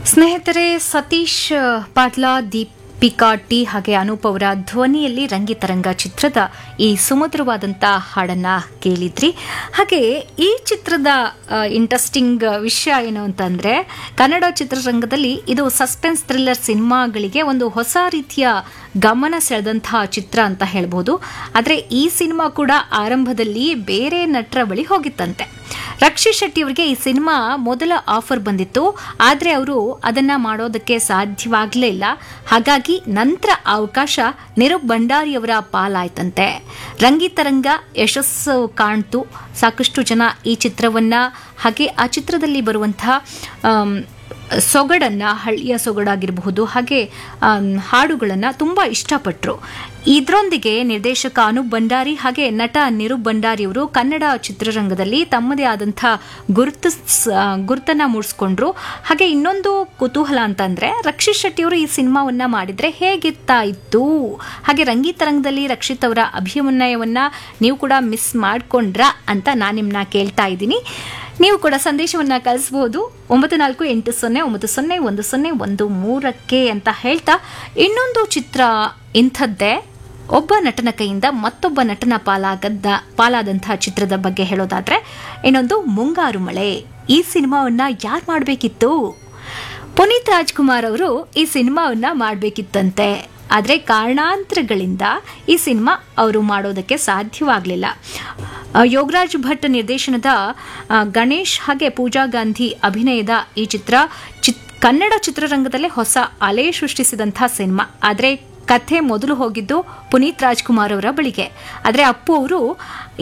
ಸ್ನೇಹಿತರೆ ಸತೀಶ್ ಪಾಟ್ಲಾ ದೀಪಿಕಾ ಟಿ ಹಾಗೆ ಅನೂಪ್ ಅವರ ಧ್ವನಿಯಲ್ಲಿ ರಂಗಿತರಂಗ ಚಿತ್ರದ ಈ ಸುಮಧುರವಾದಂಥ ಹಾಡನ್ನ ಕೇಳಿದ್ರಿ ಹಾಗೆ ಈ ಚಿತ್ರದ ಇಂಟ್ರೆಸ್ಟಿಂಗ್ ವಿಷಯ ಏನು ಅಂತಂದ್ರೆ ಕನ್ನಡ ಚಿತ್ರರಂಗದಲ್ಲಿ ಇದು ಸಸ್ಪೆನ್ಸ್ ಥ್ರಿಲ್ಲರ್ ಸಿನಿಮಾಗಳಿಗೆ ಒಂದು ಹೊಸ ರೀತಿಯ ಗಮನ ಸೆಳೆದಂತಹ ಚಿತ್ರ ಅಂತ ಹೇಳ್ಬೋದು ಆದರೆ ಈ ಸಿನಿಮಾ ಕೂಡ ಆರಂಭದಲ್ಲಿ ಬೇರೆ ನಟರ ಬಳಿ ಹೋಗಿತ್ತಂತೆ ರಕ್ಷಿತ್ ಶೆಟ್ಟಿ ಅವರಿಗೆ ಈ ಸಿನಿಮಾ ಮೊದಲ ಆಫರ್ ಬಂದಿತ್ತು ಆದರೆ ಅವರು ಅದನ್ನ ಮಾಡೋದಕ್ಕೆ ಸಾಧ್ಯವಾಗಲೇ ಇಲ್ಲ ಹಾಗಾಗಿ ನಂತರ ಅವಕಾಶ ನಿರೂಪ್ ಭಂಡಾರಿಯವರ ಪಾಲಾಯ್ತಂತೆ ರಂಗಿತರಂಗ ಯಶಸ್ಸು ಕಾಣ್ತು ಸಾಕಷ್ಟು ಜನ ಈ ಚಿತ್ರವನ್ನ ಹಾಗೆ ಆ ಚಿತ್ರದಲ್ಲಿ ಬರುವಂತಹ ಆಮ್, ಸೊಗಡನ್ನ ಹಳ್ಳಿಯ ಸೊಗಡಾಗಿರಬಹುದು ಹಾಗೆ ಆಮ್, ಹಾಡುಗಳನ್ನ ತುಂಬಾ ಇಷ್ಟಪಟ್ಟರು ಇದರೊಂದಿಗೆ ನಿರ್ದೇಶಕ ಅನೂಪ್ ಭಂಡಾರಿ ಹಾಗೆ ನಟ ನಿರೂಪ್ ಭಂಡಾರಿ ಅವರು ಕನ್ನಡ ಚಿತ್ರರಂಗದಲ್ಲಿ ತಮ್ಮದೇ ಆದಂಥ ಗುರುತು ಗುರುತನ್ನ ಮೂಡಿಸ್ಕೊಂಡ್ರು ಹಾಗೆ ಇನ್ನೊಂದು ಕುತೂಹಲ ಅಂತಂದ್ರೆ ರಕ್ಷಿತ್ ಶೆಟ್ಟಿ ಅವರು ಈ ಸಿನಿಮಾವನ್ನ ಮಾಡಿದ್ರೆ ಹೇಗಿರ್ತಾ ಇತ್ತು ಹಾಗೆ ರಂಗಿತರಂಗದಲ್ಲಿ ರಕ್ಷಿತ್ ಅವರ ಅಭಿನಯವನ್ನ ನೀವು ಕೂಡ ಮಿಸ್ ಮಾಡ್ಕೊಂಡ್ರಾ ಅಂತ ನಾನು ನಿಮ್ಮನ್ನ ಕೇಳ್ತಾ ಇದ್ದೀನಿ ನೀವು ಕೂಡ ಸಂದೇಶವನ್ನ ಕಳಿಸಬಹುದು ಒಂಬತ್ತು ನಾಲ್ಕು ಎಂಟು ಸೊನ್ನೆ ಒಂಬತ್ತು ಸೊನ್ನೆ ಒಂದು ಸೊನ್ನೆ ಒಂದು ಮೂರಕ್ಕೆ ಅಂತ ಹೇಳ್ತಾ ಇನ್ನೊಂದು ಚಿತ್ರ ಇಂಥದ್ದೇ ಒಬ್ಬ ನಟನ ಕೈಯಿಂದ ಮತ್ತೊಬ್ಬ ನಟನ ಪಾಲಾಗದ್ದ ಪಾಲಾದಂತಹ ಚಿತ್ರದ ಬಗ್ಗೆ ಹೇಳೋದಾದ್ರೆ ಇನ್ನೊಂದು ಮುಂಗಾರು ಮಳೆ ಈ ಸಿನಿಮಾವನ್ನ ಯಾರು ಮಾಡಬೇಕಿತ್ತು ಪುನೀತ್ ರಾಜ್ಕುಮಾರ್ ಅವರು ಈ ಸಿನಿಮಾವನ್ನ ಮಾಡಬೇಕಿತ್ತಂತೆ ಆದರೆ ಕಾರಣಾಂತರಗಳಿಂದ ಈ ಸಿನಿಮಾ ಅವರು ಮಾಡೋದಕ್ಕೆ ಸಾಧ್ಯವಾಗಲಿಲ್ಲ ಆ, ಯೋಗರಾಜ್ ಭಟ್ ನಿರ್ದೇಶನದ ಆ, ಗಣೇಶ್ ಹಾಗೆ ಪೂಜಾ ಗಾಂಧಿ ಅಭಿನಯದ ಈ ಚಿತ್ರ ಚಿತ್ ಕನ್ನಡ ಚಿತ್ರರಂಗದಲ್ಲೇ ಹೊಸ ಅಲೆ ಸೃಷ್ಟಿಸಿದಂಥ ಸಿನಿಮಾ ಆದರೆ ಕಥೆ ಮೊದಲು ಹೋಗಿದ್ದು ಪುನೀತ್ ರಾಜ್ಕುಮಾರ್ ಅವರ ಬಳಿಗೆ ಆದರೆ ಅಪ್ಪು ಅವರು